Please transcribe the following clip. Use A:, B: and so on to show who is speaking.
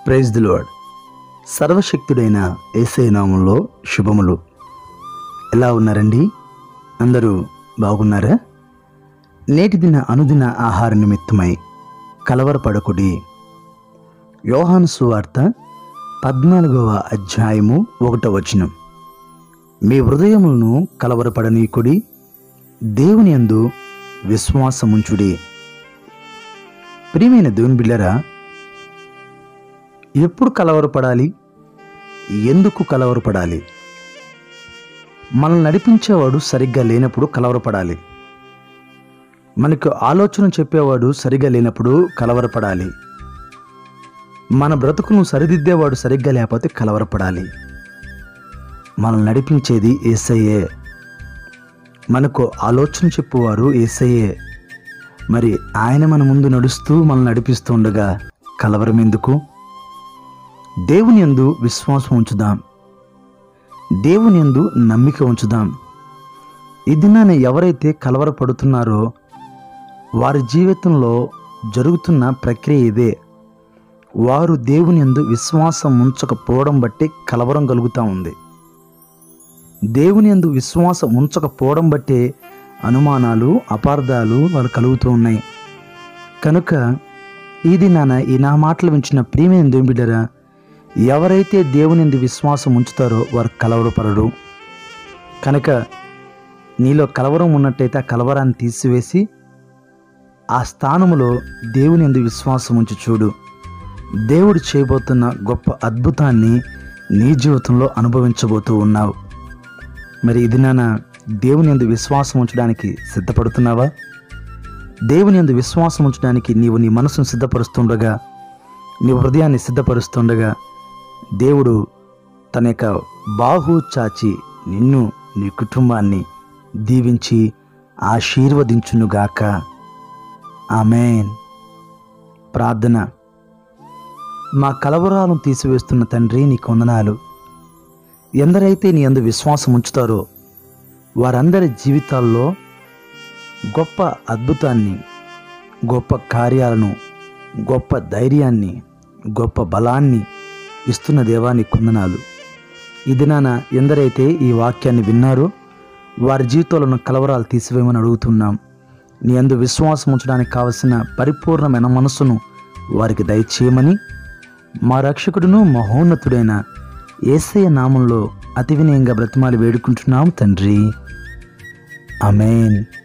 A: praise the lord సర్వశక్తుడైన ఏసై నామంలో శుభములు ఎలా ఉన్నారండి అందరూ బాగున్నారా నేటి దిన అనుదిన ఆహార నిమిత్తమై కలవరపడకుడి యోహాను సువార్త పద్నాలుగవ అధ్యాయము ఒకటో వచనం మీ హృదయములను కలవరపడనీకుడి దేవుని యందు విశ్వాసముంచుడి ప్రియమైన దేవుని బిళ్ళరా ఎప్పుడు కలవరపడాలి ఎందుకు కలవరపడాలి మనల్ని నడిపించేవాడు సరిగ్గా లేనప్పుడు కలవరపడాలి మనకు ఆలోచన చెప్పేవాడు సరిగ్గా లేనప్పుడు కలవరపడాలి మన బ్రతుకును సరిదిద్దేవాడు సరిగ్గా లేకపోతే కలవరపడాలి మనల్ని నడిపించేది ఏసయ్యే మనకు ఆలోచన చెప్పువారు ఏసయ్యే మరి ఆయన మన ముందు నడుస్తూ మనల్ని నడిపిస్తూ ఉండగా కలవరం ఎందుకు దేవుని యందు విశ్వాసం ఉంచుదాం దేవుని యందు నమ్మిక ఉంచుదాం ఈ దినాన ఎవరైతే కలవరపడుతున్నారో వారి జీవితంలో జరుగుతున్న ప్రక్రియ ఇదే వారు దేవుని యందు విశ్వాసం ఉంచకపోవడం బట్టి కలవరం కలుగుతూ ఉంది దేవుని యందు విశ్వాసం ఉంచకపోవడం బట్టే అనుమానాలు అపార్థాలు వాళ్ళు కలుగుతూ ఉన్నాయి కనుక ఈ దినాన ఈ నా మాటలు వించిన ప్రియమైన దేవుని బిడ్డరా ఎవరైతే దేవుని యందు విశ్వాసం ఉంచుతారో వారు కలవరపడరు కనుక నీలో కలవరం ఉన్నట్టయితే ఆ కలవరాన్ని తీసివేసి ఆ స్థానములో దేవుని యందు విశ్వాసం ఉంచి చూడు దేవుడు చేయబోతున్న గొప్ప అద్భుతాన్ని నీ జీవితంలో అనుభవించబోతూ ఉన్నావు మరి ఇది నాన్న దేవుని యందు విశ్వాసం ఉంచడానికి సిద్ధపడుతున్నావా దేవుని యందు విశ్వాసం ఉంచడానికి నీవు నీ మనసును సిద్ధపరుస్తుండగా నీ హృదయాన్ని సిద్ధపరుస్తుండగా దేవుడు తన యొక్క బాహు చాచి నిన్ను నీ కుటుంబాన్ని దీవించి ఆశీర్వదించునుగాక ఆమెన్ ప్రార్థన మా కలవరాలను తీసివేస్తున్న తండ్రి నీకు వందనాలు ఎందరైతే నీ అందు విశ్వాసం ఉంచుతారో వారందరి జీవితాల్లో గొప్ప అద్భుతాన్ని గొప్ప కార్యాలను గొప్ప ధైర్యాన్ని గొప్ప బలాన్ని ఇస్తున్న దేవాని కొందనాలు ఈ దినాన ఎందరైతే ఈ వాక్యాన్ని విన్నారో వారి జీవితంలో ఉన్న కలవరాలు తీసివేయమని అడుగుతున్నాం నీ అందు విశ్వాసం ఉంచడానికి కావలసిన పరిపూర్ణమైన మనస్సును వారికి దయచేయమని మా రక్షకుడును మహోన్నతుడైన ఏసయ్య నామంలో అతి వినయంగా బ్రతిమాలి వేడుకుంటున్నాం తండ్రి అమేన్